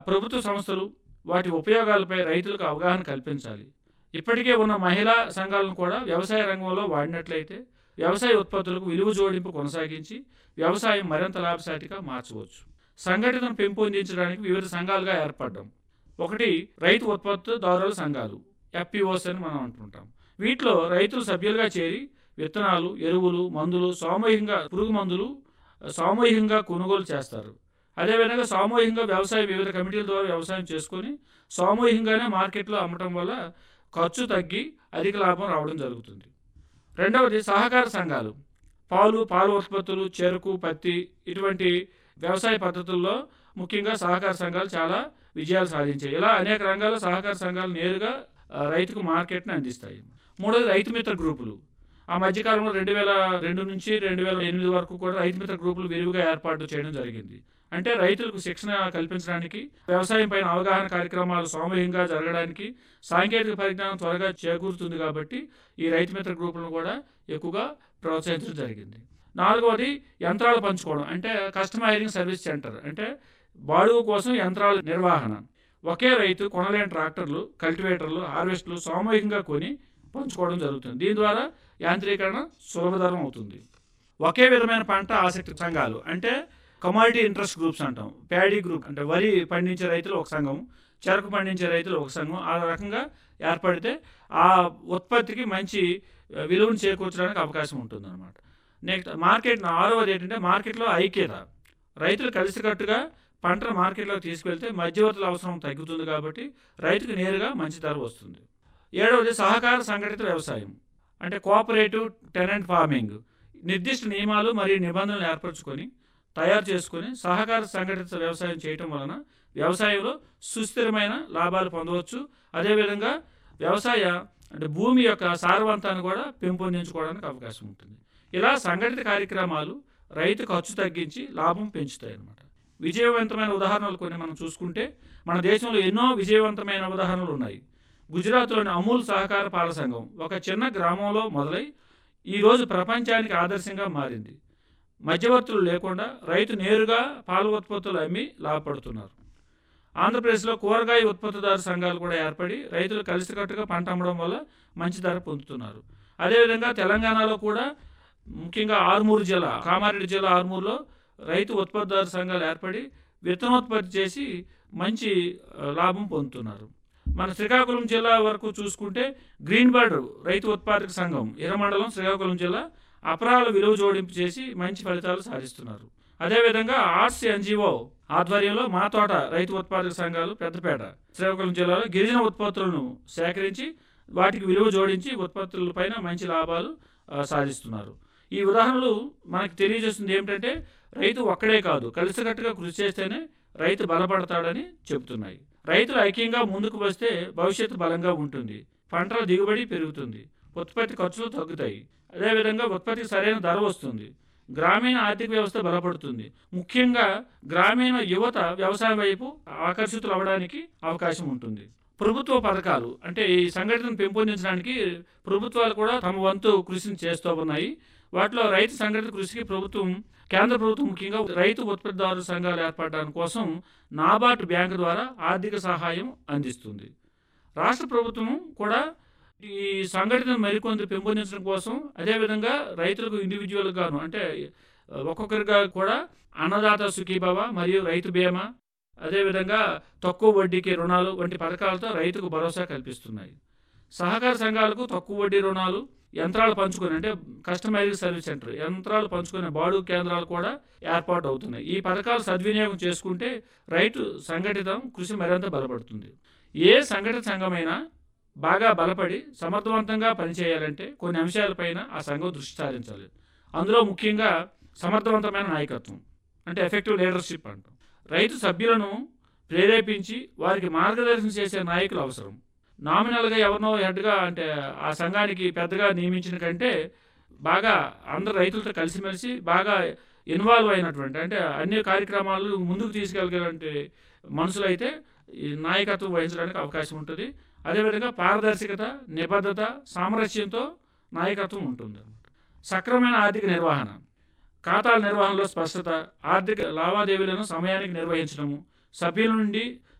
ప్రభుత్వ సంస్థలు వాటి ఉపయోగాలపై రైతులకు అవగాహన కల్పించాలి ఇప్పటికే ఉన్న మహిళా సంఘాలను కూడా వ్యవసాయ రంగంలో వాడినట్లయితే వ్యవసాయ ఉత్పత్తులకు విలువ జోడింపు కొనసాగించి వ్యవసాయం మరింత లాభసాటిగా మార్చవచ్చు సంఘటితను పెంపొందించడానికి వివిధ సంఘాలుగా ఏర్పడ్డం ఒకటి రైతు ఉత్పత్తిదారుల సంఘాలు ఎఫ్పిఓస్ అని మనం అంటుంటాం వీటిలో రైతులు సభ్యులుగా చేరి విత్తనాలు ఎరువులు మందులు సామూహికంగా పురుగు మందులు సామూహికంగా కొనుగోలు చేస్తారు అదేవిధంగా సామూహికంగా వ్యవసాయ వివిధ కమిటీల ద్వారా వ్యవసాయం చేసుకొని సామూహికంగానే మార్కెట్లో అమ్మటం వల్ల ఖర్చు తగ్గి అధిక లాభం రావడం జరుగుతుంది రెండవది సహకార సంఘాలు పాలు పాల ఉత్పత్తులు చెరుకు పత్తి ఇటువంటి వ్యవసాయ పద్ధతుల్లో ముఖ్యంగా సహకార సంఘాలు చాలా విజయాలు సాధించాయి ఇలా అనేక రంగాల్లో సహకార సంఘాలు నేరుగా ఆ, రైతుకు మార్కెట్ని అందిస్తాయి మూడోది రైతు మిత్ర గ్రూపులు ఆ మధ్యకాలంలో రెండు వేల రెండు నుంచి రెండు వేల ఎనిమిది వరకు కూడా రైతు మిత్ర గ్రూపులు విరివిగా ఏర్పాటు చేయడం జరిగింది అంటే రైతులకు శిక్షణ కల్పించడానికి వ్యవసాయం పైన అవగాహన కార్యక్రమాలు సామూహికంగా జరగడానికి సాంకేతిక పరిజ్ఞానం త్వరగా చేకూరుతుంది కాబట్టి ఈ రైతు మిత్ర గ్రూపులను కూడా ఎక్కువగా ప్రోత్సహించడం జరిగింది నాలుగవది యంత్రాలు పంచుకోవడం అంటే కస్టమైజింగ్ సర్వీస్ సెంటర్ అంటే బాడుగు కోసం యంత్రాల నిర్వహణ ఒకే రైతు కొనలేని ట్రాక్టర్లు కల్టివేటర్లు హార్వెస్టర్లు సామూహికంగా కొని పంచుకోవడం జరుగుతుంది దీని ద్వారా యాంత్రీకరణ సులభతరం అవుతుంది ఒకే విధమైన పంట ఆసక్తి సంఘాలు అంటే కమాడిటీ ఇంట్రెస్ట్ గ్రూప్స్ అంటాం ప్యాడీ గ్రూప్ అంటే వరి పండించే రైతులు ఒక సంఘం చెరకు పండించే రైతులు ఒక సంఘం ఆ రకంగా ఏర్పడితే ఆ ఉత్పత్తికి మంచి ఆ, విలువను చేకూర్చడానికి అవకాశం ఉంటుంది అనమాట నెక్స్ట్ మార్కెట్ ఆరవది ఏంటంటే మార్కెట్లో ఐక్యత రైతులు కలిసికట్టుగా పంటను మార్కెట్లోకి తీసుకెళ్తే మధ్యవర్తుల అవసరం తగ్గుతుంది కాబట్టి రైతుకు నేరుగా మంచి ధర వస్తుంది ఏడవది సహకార సంఘటిత వ్యవసాయం అంటే కోఆపరేటివ్ టెనెంట్ ఫార్మింగ్ నిర్దిష్ట నియమాలు మరియు నిబంధనలు ఏర్పరచుకొని తయారు చేసుకొని సహకార సంఘటిత వ్యవసాయం చేయటం వలన వ్యవసాయంలో సుస్థిరమైన లాభాలు పొందవచ్చు అదేవిధంగా వ్యవసాయ అంటే భూమి యొక్క సారవంతాన్ని కూడా పెంపొందించుకోవడానికి అవకాశం ఉంటుంది ఇలా సంఘటిత కార్యక్రమాలు రైతు ఖర్చు తగ్గించి లాభం పెంచుతాయి అన్నమాట విజయవంతమైన ఉదాహరణలు కొన్ని మనం చూసుకుంటే మన దేశంలో ఎన్నో విజయవంతమైన ఉదాహరణలు ఉన్నాయి గుజరాత్లోని అమూల్ సహకార పాల సంఘం ఒక చిన్న గ్రామంలో మొదలై ఈరోజు ప్రపంచానికి ఆదర్శంగా మారింది మధ్యవర్తులు లేకుండా రైతు నేరుగా పాల ఉత్పత్తులు అమ్మి లాభపడుతున్నారు ఆంధ్రప్రదేశ్లో కూరగాయ ఉత్పత్తిదారు సంఘాలు కూడా ఏర్పడి రైతులు కలిసికట్టుగా పంట అమ్మడం వల్ల మంచి ధర పొందుతున్నారు అదేవిధంగా తెలంగాణలో కూడా ముఖ్యంగా ఆర్మూరు జిల్లా కామారెడ్డి జిల్లా ఆర్మూరులో రైతు ఉత్పత్తిదారు సంఘాలు ఏర్పడి విత్తనోత్పత్తి చేసి మంచి ఆ, లాభం పొందుతున్నారు మన శ్రీకాకుళం జిల్లా వరకు చూసుకుంటే గ్రీన్ బర్డ్ రైతు ఉత్పాదక సంఘం ఇరమండలం శ్రీకాకుళం జిల్లా అపరాల విలువ జోడింపు చేసి మంచి ఫలితాలు సాధిస్తున్నారు అదేవిధంగా ఆర్ట్స్ ఎన్జిఓ ఆధ్వర్యంలో మా తోట రైతు ఉత్పాదక సంఘాలు పెద్దపేట శ్రీకాకుళం జిల్లాలో గిరిజన ఉత్పత్తులను సేకరించి వాటికి విలువ జోడించి ఉత్పత్తులపైన మంచి లాభాలు ఆ, సాధిస్తున్నారు ఈ ఉదాహరణలు మనకు తెలియజేస్తుంది ఏమిటంటే రైతు ఒక్కడే కాదు కలిసికట్టుగా కృషి చేస్తేనే రైతు బలపడతాడని చెబుతున్నాయి రైతులు ఐక్యంగా ముందుకు వస్తే భవిష్యత్తు బలంగా ఉంటుంది పంటల దిగుబడి పెరుగుతుంది ఉత్పత్తి ఖర్చులు తగ్గుతాయి అదేవిధంగా ఉత్పత్తికి సరైన ధర వస్తుంది గ్రామీణ ఆర్థిక వ్యవస్థ బలపడుతుంది ముఖ్యంగా గ్రామీణ యువత వ్యవసాయం వైపు ఆకర్షితులు అవ్వడానికి అవకాశం ఉంటుంది ప్రభుత్వ పథకాలు అంటే ఈ సంఘటనను పెంపొందించడానికి ప్రభుత్వాలు కూడా తమ వంతు కృషిని చేస్తూ ఉన్నాయి వాటిలో రైతు సంఘటిత కృషికి ప్రభుత్వం కేంద్ర ప్రభుత్వం ముఖ్యంగా రైతు ఉత్పత్తిదారుల సంఘాలు ఏర్పడడానికి కోసం నాబార్డ్ బ్యాంకు ద్వారా ఆర్థిక సహాయం అందిస్తుంది రాష్ట్ర ప్రభుత్వం కూడా ఈ సంఘటన మరికొంత పెంపొందించడం కోసం అదేవిధంగా రైతులకు ఇండివిజువల్ గాను అంటే ఒక్కొక్కరిగా కూడా అన్నదాత సుఖీభవ మరియు రైతు బీమా అదేవిధంగా తక్కువ వడ్డీకి రుణాలు వంటి పథకాలతో రైతుకు భరోసా కల్పిస్తున్నాయి సహకార సంఘాలకు తక్కువ వడ్డీ రుణాలు యంత్రాలు పంచుకొని అంటే కస్టమైజ్డ్ సర్వీస్ సెంటర్ యంత్రాలు పంచుకునే బాడు కేంద్రాలు కూడా ఏర్పాటు అవుతున్నాయి ఈ పథకాలు సద్వినియోగం చేసుకుంటే రైతు సంఘటితం కృషి మరింత బలపడుతుంది ఏ సంఘటిత సంఘమైనా బాగా బలపడి సమర్థవంతంగా పనిచేయాలంటే కొన్ని అంశాలపైన ఆ సంఘం దృష్టి సారించాలి అందులో ముఖ్యంగా సమర్థవంతమైన నాయకత్వం అంటే ఎఫెక్టివ్ లీడర్షిప్ అంటాం రైతు సభ్యులను ప్రేరేపించి వారికి మార్గదర్శనం చేసే నాయకులు అవసరం నామినల్గా ఎవరినో హెడ్గా అంటే ఆ సంఘానికి పెద్దగా నియమించిన కంటే బాగా అందరు రైతులతో కలిసిమెలిసి బాగా ఇన్వాల్వ్ అయినటువంటి అంటే అన్ని కార్యక్రమాలు ముందుకు తీసుకెళ్ళగలంటే మనుషులైతే ఈ నాయకత్వం వహించడానికి అవకాశం ఉంటుంది అదేవిధంగా పారదర్శకత నిబద్ధత సామరస్యంతో నాయకత్వం ఉంటుంది సక్రమైన ఆర్థిక నిర్వహణ ఖాతాల నిర్వహణలో స్పష్టత ఆర్థిక లావాదేవీలను సమయానికి నిర్వహించడము సభ్యుల నుండి